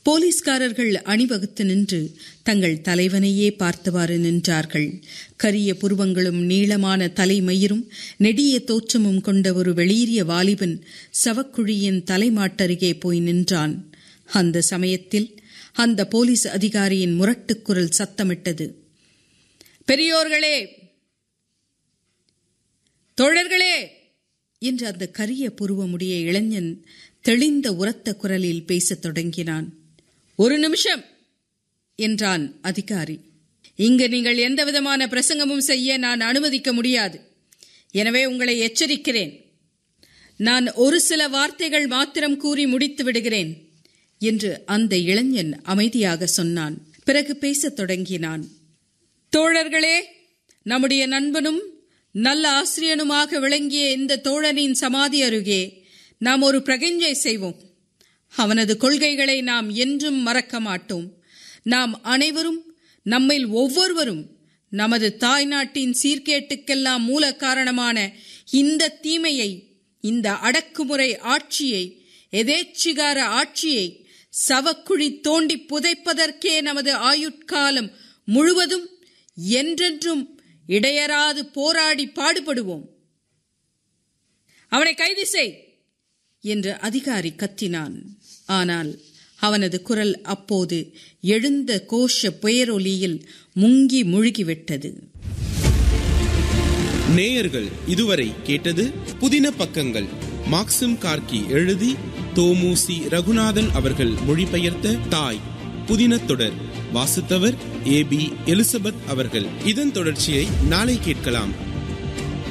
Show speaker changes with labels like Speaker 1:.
Speaker 1: போலீஸ்காரர்கள் அணிவகுத்து நின்று தங்கள் தலைவனையே பார்த்தவாறு நின்றார்கள் கரிய புருவங்களும் நீளமான தலைமயிரும் நெடிய தோற்றமும் கொண்ட ஒரு வெளியேறிய வாலிபன் சவக்குழியின் தலைமாட்டருகே போய் நின்றான் அந்த சமயத்தில் அந்த போலீஸ் அதிகாரியின் முரட்டுக் குரல் சத்தமிட்டது பெரியோர்களே தோழர்களே என்று அந்த கரிய புருவமுடைய இளைஞன் தெளிந்த உரத்த குரலில் பேசத் தொடங்கினான் ஒரு நிமிஷம் என்றான் அதிகாரி இங்கு நீங்கள் எந்தவிதமான பிரசங்கமும் செய்ய நான் அனுமதிக்க முடியாது எனவே உங்களை எச்சரிக்கிறேன் நான் ஒரு சில வார்த்தைகள் மாத்திரம் கூறி முடித்து விடுகிறேன் என்று அந்த இளைஞன் அமைதியாக சொன்னான் பிறகு பேசத் தொடங்கினான் தோழர்களே நம்முடைய நண்பனும் நல்ல ஆசிரியனுமாக விளங்கிய இந்த தோழனின் சமாதி அருகே நாம் ஒரு பிரகிஞ்சை செய்வோம் அவனது கொள்கைகளை நாம் என்றும் மறக்க மாட்டோம் நாம் அனைவரும் நம்மில் ஒவ்வொருவரும் நமது தாய்நாட்டின் சீர்கேட்டுக்கெல்லாம் மூல காரணமான இந்த தீமையை இந்த அடக்குமுறை ஆட்சியை எதேச்சிகார ஆட்சியை சவக்குழி தோண்டி புதைப்பதற்கே நமது ஆயுட்காலம் முழுவதும் என்றென்றும் இடையராது போராடி பாடுபடுவோம் அவனை கைது செய் என்று அதிகாரி கத்தினான் ஆனால் அவனது குரல் அப்போது எழுந்த கோஷ புயரொலியில் முங்கி முழுகிவிட்டது
Speaker 2: நேயர்கள் இதுவரை கேட்டது புதின பக்கங்கள் மாக்சிம் கார்கி எழுதி தோமுசி ரகுநாதன் அவர்கள் மொழிபெயர்த்த தாய் புதின தொடர் வாசித்தவர் ஏ பி எலிசபெத் அவர்கள் இதன் தொடர்ச்சியை நாளை கேட்கலாம்